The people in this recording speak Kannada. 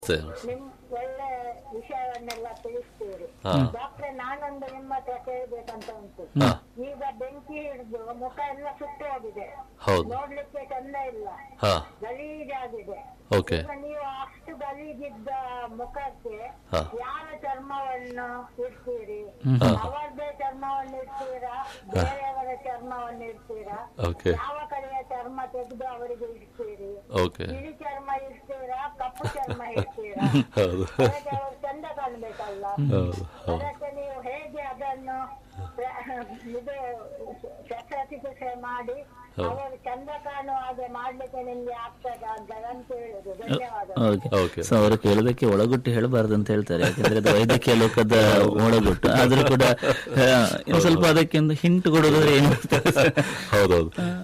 ಸರಿ ನಿಮ್ ಒಳ್ಳೆ ವಿಷಯವನ್ನೆಲ್ಲ ತಿಳಿಸ್ತೀರಿ ಹಾ. ಡಾಕ್ಟ್ರೆ ನಾನೊಂದು ನಿಮ್ಮ ಹತ್ರ ಕೇಳ್ಬೇಕಂತ ಉಂಟು ಹಾ. ಈಗ ಬೆಂಕಿ ಹಿಡಿದು ಮುಖ ಎಲ್ಲ ಸುಟ್ಟು ಹೋಗಿದೆ ಹೌದು ನೋಡ್ಲಿಕ್ಕೆ ಚಂದ ಇಲ್ಲ ಹಾ ಗಲೀಜಾಗಿದೆ ಓಕೆ ಈಗ ನೀವು ಅಷ್ಟು ಗಲೀಜಿದ್ದ ಮುಖಕ್ಕೆ ಹಾ. ಯಾವ ಚರ್ಮವನ್ನು ಇಡ್ತೀರಿ ಹಾ. ಅವರದೇ ಚರ್ಮವನ್ನು ಇಡ್ತೀರಾ ಬೇರೆಯವರ ಚರ್ಮವನ್ನು ಇಡ್ತೀರಾ ಓಕೆ ಯಾವ ಕಡೆಯ ಚರ್ಮ ತೆಗೆದು ಅವರಿಗೆ ಇಡ್ತೀರಿ ಓಕೆ ಬಿಳಿ ಚರ್ಮ ಇಡ್ತೀರಾ ಕಪ್ಪು ಚರ್ಮ ಇಡ್ತೀರಾ ಹೌದು ಅದಕ್ಕೆ ಅವರು ಚಂದ ಕಾಣ್ಬೇಕಲ್ಲ ಹೌದು ಹೌದು ಅದಕ್ಕೆ ನೀವು ಹೇಗೆ ಅದನ್ನು ಪ್ರ- ಇದು ಶಸ್ತ್ರಚಿಕಿತ್ಸೆ ಮಾಡಿ ಅವರು ಚಂದ ಕಾಣುವ ಹಾಗೆ ಮಾಡ್ಲಿಕ್ಕೆ ನಿಮ್ಗೆ ಆಗ್ತದ ಅಂತ ಅಂತ ಹೇಳುದು ಧನ್ಯವಾದ ಓಕೆ ಓಕೆ ಸೊ ಅವರು ಕೇಳೋದಕ್ಕೆ ಒಳಗುಟ್ಟು ಹೇಳಬಾರ್ದು ಅಂತ ಹೇಳ್ತಾರೆ ಯಾಕಂದ್ರೆ ಅದು ವೈದ್ಯಕೀಯ ಲೋಕದ ಒಳಗುಟ್ಟು ಆದ್ರೂ ಕೂಡ ಆ, ಇನ್ನು ಸ್ವಲ್ಪ ಅದಕ್ಕೆ ಒಂದು ಹಿಂಟ್ ಕೊಡೋದಾದ್ರೆ ಏನು ಹೌದೌದು